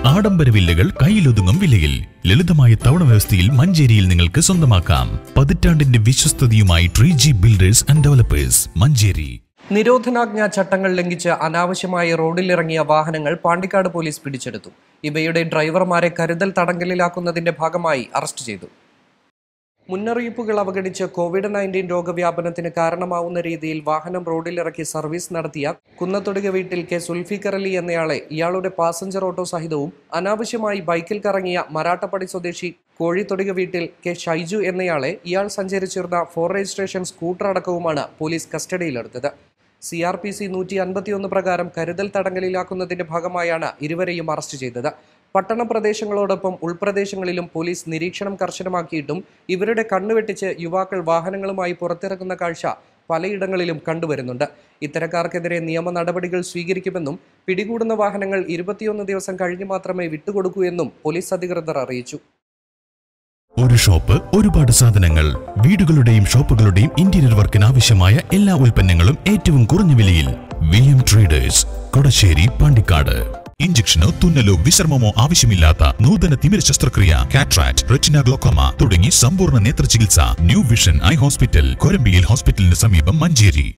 ആഡംബര വില്ലകൾ കയ്യിലൊതുങ്ങും വിലയിൽ ലളിതമായ തവണ വ്യവസ്ഥയിൽ മഞ്ചേരിയിൽ നിങ്ങൾക്ക് സ്വന്തമാക്കാം പതിറ്റാണ്ടിന്റെ വിശ്വസ്തതയുമായി tree G builders and developers Manjeri നിരോധനാജ്ഞ ചട്ടങ്ങൾ ലംഘിച്ച് അനാവശ്യമായി റോഡിലിറങ്ങിയ വാഹനങ്ങൾ പാണ്ടിക്കാട് പോലീസ് പിടിച്ചെടുത്തു ഇവയുടെ ഡ്രൈവർമാരെ കരുതൽ തടങ്കലിലാക്കുന്നതിന്റെ ഭാഗമായി അറസ്റ്റ് ചെയ്തു മുന്നറിയിപ്പുകൾ അവഗണിച്ച് കോവിഡ് നയൻറ്റീൻ രോഗവ്യാപനത്തിന് കാരണമാവുന്ന രീതിയിൽ വാഹനം റോഡിലിറക്കി സർവീസ് നടത്തിയ കുന്നത്തൊടുക വീട്ടിൽ കെ സുൽഫിക്കർ അലി എന്നയാളെ ഇയാളുടെ പാസഞ്ചർ ഓട്ടോ സഹിതവും അനാവശ്യമായി ബൈക്കിൽ കറങ്ങിയ മരാട്ടപ്പടി സ്വദേശി കോഴിത്തൊടുക വീട്ടിൽ കെ ഷൈജു എന്നയാളെ ഇയാൾ സഞ്ചരിച്ചിരുന്ന ഫോർ രജിസ്ട്രേഷൻ സ്കൂട്ടർ അടക്കവുമാണ് പോലീസ് കസ്റ്റഡിയിലെടുത്തത് സി ആർ പി സി നൂറ്റി അൻപത്തിയൊന്ന് പ്രകാരം കരുതൽ തടങ്കലിലാക്കുന്നതിന്റെ ഭാഗമായാണ് ഇരുവരെയും അറസ്റ്റ് ചെയ്തത് പട്ടണ പ്രദേശങ്ങളോടൊപ്പം ഉൾപ്രദേശങ്ങളിലും പോലീസ് നിരീക്ഷണം കർശനമാക്കിയിട്ടും ഇവരുടെ കണ്ണുവെട്ടിച്ച് യുവാക്കൾ വാഹനങ്ങളുമായി പുറത്തിറങ്ങുന്ന കാഴ്ച പലയിടങ്ങളിലും കണ്ടുവരുന്നുണ്ട് ഇത്തരക്കാർക്കെതിരെ നിയമ നടപടികൾ സ്വീകരിക്കുമെന്നും പിടികൂടുന്ന വാഹനങ്ങൾ ഇരുപത്തിയൊന്ന് ദിവസം കഴിഞ്ഞ് മാത്രമേ വിട്ടുകൊടുക്കൂ എന്നും പോലീസ് അധികൃതർ അറിയിച്ചു ഒരു ഷോപ്പ് ഒരുപാട് സാധനങ്ങൾ വീടുകളുടെയും ഷോപ്പുകളുടെയും ഇന്റീരിയർ വർക്കിന് ആവശ്യമായ എല്ലാ ഉൽപ്പന്നങ്ങളും ഏറ്റവും കുറഞ്ഞ വിലയിൽ V M traders Kodassery Pandikkad ഇഞ്ചക്ഷനോ തുന്നലോ വിശ്രമമോ ആവശ്യമില്ലാത്ത നൂതന തിമിര ശസ്ത്രക്രിയ കാട്രാക്ട് റെറ്റിന ഗ്ലോക്കോമ തുടങ്ങി സമ്പൂർണ്ണ നേത്ര ചികിത്സ new vision eye hospital Korambayil ഹോസ്പിറ്റലിന് സമീപം മഞ്ചേരി